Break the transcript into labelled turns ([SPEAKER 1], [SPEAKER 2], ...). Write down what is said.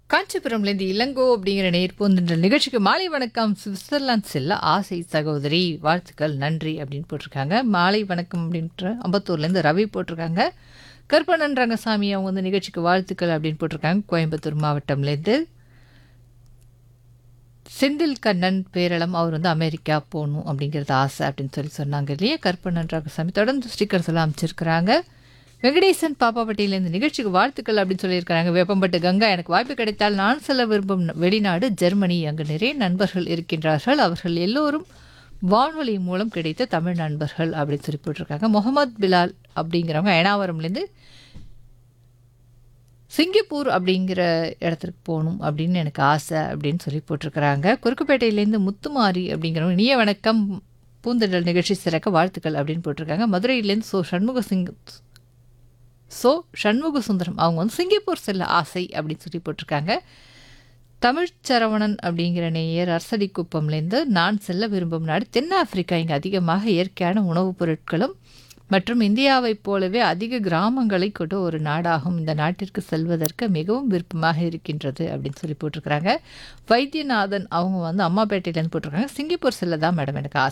[SPEAKER 1] காஞ்சிபுரம்லேருந்து இளங்கோ அப்படிங்கிற நேர் போன்ற நிகழ்ச்சிக்கு மாலை வணக்கம் சுவிட்சர்லாந்து செல்ல ஆசை சகோதரி வாழ்த்துக்கள் நன்றி அப்படின்னு போட்டிருக்காங்க மாலை வணக்கம் அப்படின்ற அம்பத்தூர்லேருந்து ரவி போட்டிருக்காங்க கருப்பணன் ரங்கசாமி அவங்க வந்து நிகழ்ச்சிக்கு வாழ்த்துக்கள் அப்படின்னு போட்டிருக்காங்க கோயம்புத்தூர் மாவட்டம்லேருந்து செந்தில் கண்ணன் பேரளம் அவர் வந்து அமெரிக்கா போகணும் அப்படிங்கிறது ஆசை அப்படின்னு சொல்லி சொன்னாங்க இல்லையா கற்பனன் ரங்கசாமி தொடர்ந்து ஸ்டிக்கர்ஸ் எல்லாம் அமைச்சிருக்கிறாங்க வெங்கடேசன் பாப்பாப்பட்டியிலேருந்து நிகழ்ச்சிக்கு வாழ்த்துக்கள் அப்படின்னு சொல்லியிருக்கிறாங்க வேப்பம்பட்டு கங்கா எனக்கு வாய்ப்பு கிடைத்தால் நான் செல்ல விரும்பும் வெளிநாடு ஜெர்மனி அங்கு நிறைய நண்பர்கள் இருக்கின்றார்கள் அவர்கள் எல்லோரும் வானொலி மூலம் கிடைத்த தமிழ் நண்பர்கள் அப்படின்னு சொல்லி போட்டிருக்காங்க முகமது பிலால் அப்படிங்கிறவங்க ஏனாவரம்லேருந்து சிங்கப்பூர் அப்படிங்கிற இடத்துக்கு போகணும் அப்படின்னு எனக்கு ஆசை அப்படின்னு சொல்லி போட்டிருக்கிறாங்க குறுக்குப்பேட்டையிலேருந்து முத்துமாரி அப்படிங்கிறவங்க நீய வணக்கம் பூந்தடல் நிகழ்ச்சி சிறக்க வாழ்த்துக்கள் அப்படின்னு போட்டிருக்காங்க மதுரையிலேருந்து சோ சண்முக சிங் ஸோ சண்முக சுந்தரம் அவங்க வந்து சிங்கப்பூர் செல்ல ஆசை அப்படின்னு சொல்லி போட்டிருக்காங்க தமிழ்ச்சரவணன் அப்படிங்கிற நேயர் அரசடி குப்பம்லேருந்து நான் செல்ல விரும்பும் நாடு தென்னாப்பிரிக்கா இங்கே அதிகமாக இயற்கையான உணவுப் பொருட்களும் மற்றும் இந்தியாவைப் போலவே அதிக கிராமங்களை கொண்ட ஒரு நாடாகும் இந்த நாட்டிற்கு செல்வதற்கு மிகவும் விருப்பமாக இருக்கின்றது அப்படின்னு சொல்லி போட்டிருக்கிறாங்க வைத்தியநாதன் அவங்க வந்து அம்மாப்பேட்டையிலேருந்து போட்டிருக்காங்க சிங்கப்பூர் செல்ல தான் மேடம் எனக்கு ஆசை